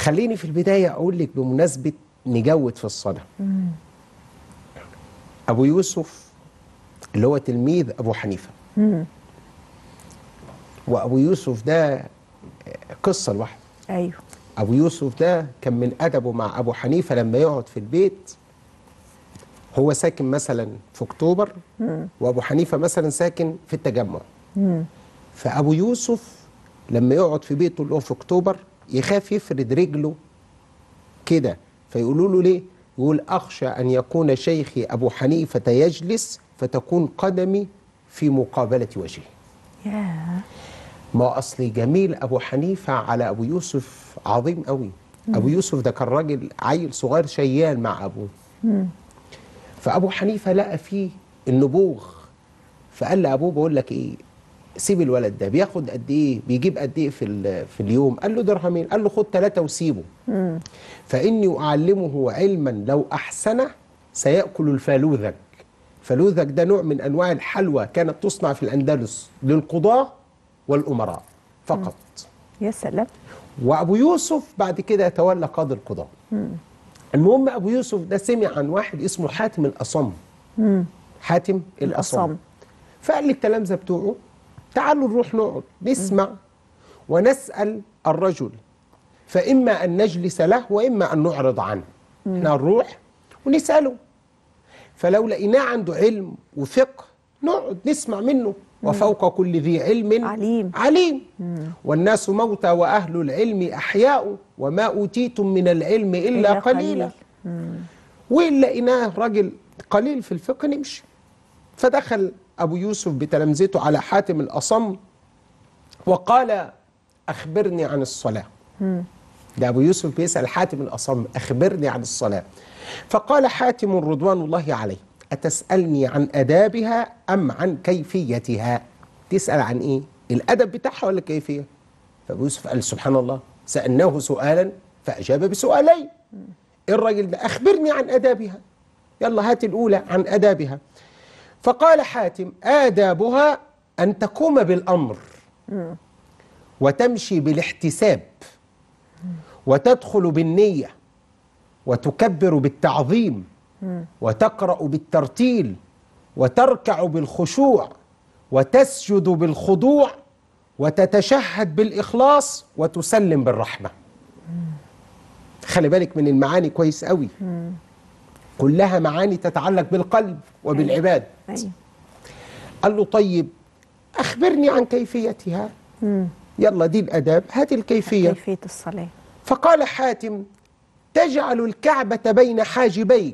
خليني في البداية أقول لك بمناسبة نجود في الصلاة أبو يوسف اللي هو تلميذ أبو حنيفة وأبو يوسف ده قصة لوحده ايوه أبو يوسف ده كان من أدبه مع أبو حنيفة لما يقعد في البيت هو ساكن مثلا في أكتوبر وأبو حنيفة مثلا ساكن في التجمع فأبو يوسف لما يقعد في بيته اللي هو في أكتوبر يخاف يفرد رجله كده فيقولوا له ليه؟ يقول أخشى أن يكون شيخي أبو حنيفة يجلس فتكون قدمي في مقابلة وجهه ياه ما أصل جميل أبو حنيفة على أبو يوسف عظيم قوي أبو يوسف ده كان راجل عيل صغير شيال مع أبوه فأبو حنيفة لقى فيه النبوغ فقال لأبوه بقول لك إيه سيب الولد ده بياخد قد إيه بيجيب قد إيه في, ال- في اليوم قال له درهمين قال له خد ثلاثة وسيبه فإني أعلمه علما لو أحسنه سيأكل الفالوذك فالوذك ده نوع من أنواع الحلوى كانت تصنع في الأندلس للقضاة والأمراء فقط يا سلام وأبو يوسف بعد كده يتولى قاضي القضاة المهم أبو يوسف ده سمع عن واحد اسمه حاتم الأصم حاتم الأصم الأصم. فقال للتلامذة بتوعه تعالوا نروح نقعد نسمع ونسأل الرجل فإما أن نجلس له وإما أن نعرض عنه احنا نروح ونسأله فلو لقيناه عنده علم وفقه نقعد نسمع منه وفوق كل ذي علم عليم. عليم والناس موتى وأهل العلم أحياء وما أوتيتم من العلم إلا إلا قليلا قليل. وإن لقيناه راجل قليل في الفقه نمشي فدخل أبو يوسف بتلامذته على حاتم الأصم وقال أخبرني عن الصلاة ده أبو يوسف بيسأل حاتم الأصم أخبرني عن الصلاة فقال حاتم رضوان الله عليه أتسألني عن أدابها أم عن كيفيتها تسأل عن إيه الأدب بتاعها ولا الكيفية فأبو يوسف قال سبحان الله سألناه سؤالا فأجاب بسؤالين الراجل ده أخبرني عن أدابها يلا هات الأولى عن أدابها فقال حاتم آدابها أن تقوم بالأمر وتمشي بالاحتساب وتدخل بالنية وتكبر بالتعظيم وتقرأ بالترتيل وتركع بالخشوع وتسجد بالخضوع وتتشهد بالإخلاص وتسلم بالرحمة خلي بالك من المعاني كويس قوي كلها معاني تتعلق بالقلب وبالعباد أيوة. قال له طيب أخبرني عن كيفيتها يلا دي الأداب هات الكيفية كيفية الصلاة فقال حاتم تجعل الكعبة بين حاجبيك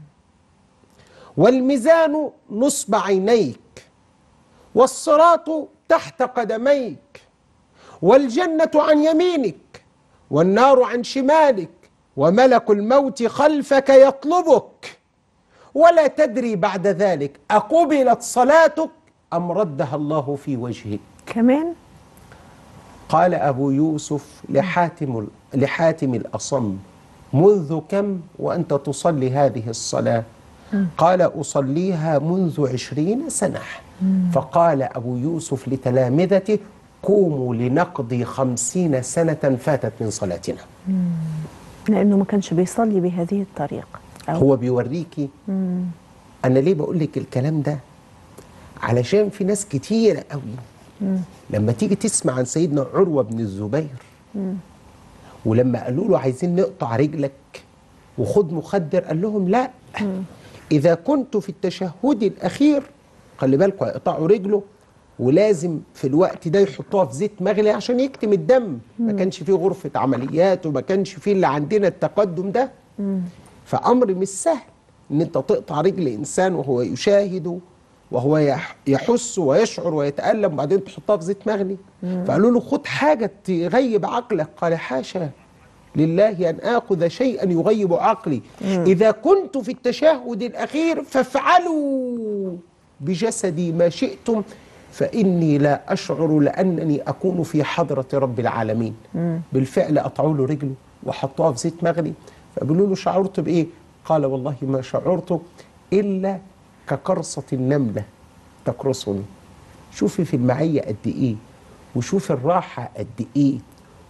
والميزان نصب عينيك والصراط تحت قدميك والجنة عن يمينك والنار عن شمالك وملك الموت خلفك يطلبك ولا تدري بعد ذلك أقبلت صلاتك أم ردها الله في وجهك كمان قال أبو يوسف لحاتم لحاتم الأصم منذ كم وأنت تصلي هذه الصلاة قال أصليها منذ عشرين سنة فقال أبو يوسف لتلامذته قوموا لنقضي خمسين سنة فاتت من صلاتنا لأنه ما كانش بيصلي بهذه الطريقة أو هو بيوريكي أنا ليه بقول لك الكلام ده علشان في ناس كتيرة قوي لما تيجي تسمع عن سيدنا عروة بن الزبير ولما قالوا له عايزين نقطع رجلك وخد مخدر قال لهم لا إذا كنت في التشهد الأخير خلي بالكم هيقطعوا رجله ولازم في الوقت ده يحطوها في زيت مغلي عشان يكتم الدم ما كانش فيه غرفة عمليات وما كانش فيه اللي عندنا التقدم ده فأمر مش سهل إن أنت تقطع رجل إنسان وهو يشاهد وهو يح- يحس ويشعر ويتألم وبعدين تحطها في زيت مغلي فقالوا له خد حاجة تغيب عقلك قال حاشا لله أن آخذ شيئا يغيب عقلي إذا كنت في التشهد الأخير فافعلوا بجسدي ما شئتم فإني لا أشعر لأنني أكون في حضرة رب العالمين بالفعل قطعوا له رجله وحطوها في زيت مغلي فقالوا له شعرت بإيه قال والله ما شعرت إلا كقرصة النملة تقرصني شوفي في المعية قد إيه وشوفي الراحة قد إيه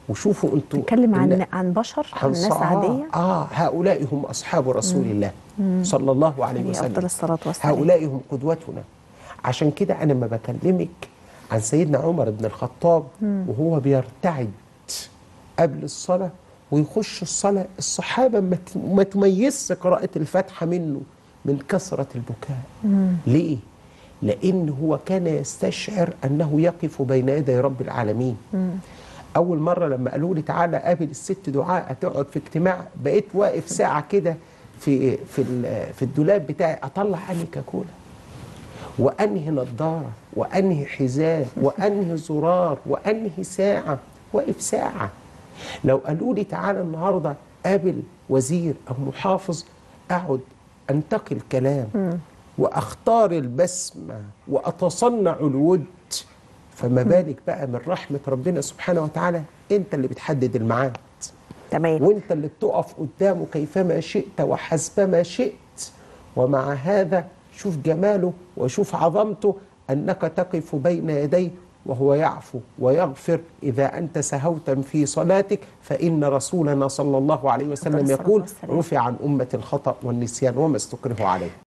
وشوفوا انتوا تتكلم عن إن- عن بشر عن ناس آه عاديه اه هؤلاء هم اصحاب رسول الله صلى الله عليه عليه وسلم افضل الصلاه والسلام هؤلاء هم قدوتنا عشان كده انا ما بكلمك عن سيدنا عمر بن الخطاب وهو بيرتعد قبل الصلاه ويخش الصلاه الصحابه ما ت- ما تميزش قراءه الفاتحه منه من كثره البكاء ليه لان هو كان يستشعر انه يقف بين يدي رب العالمين اول مره لما قالوا لي تعالى قابل الست دعاء تقعد في اجتماع بقيت واقف ساعه كده في في ال- في الدولاب بتاعي اطلع انهي كاكولا وانهي نظاره وانهي حذاء وانهي زرار وانهي ساعه واقف ساعه لو قالوا لي تعالى النهارده قابل وزير او محافظ اقعد انتقي الكلام واختار البسمه واتصنع الود فما بالك بقى من رحمه ربنا سبحانه وتعالى انت اللي بتحدد الميعاد تمام وانت اللي بتقف قدامه كيفما شئت وحسبما شئت ومع هذا شوف جماله وشوف عظمته انك تقف بين يديه وهو يعفو ويغفر اذا انت سهوت في صلاتك فان رسولنا صلى الله عليه وسلم الصلاة يقول والسلام. رفع عن امه الخطا والنسيان وما استكرهوا عليه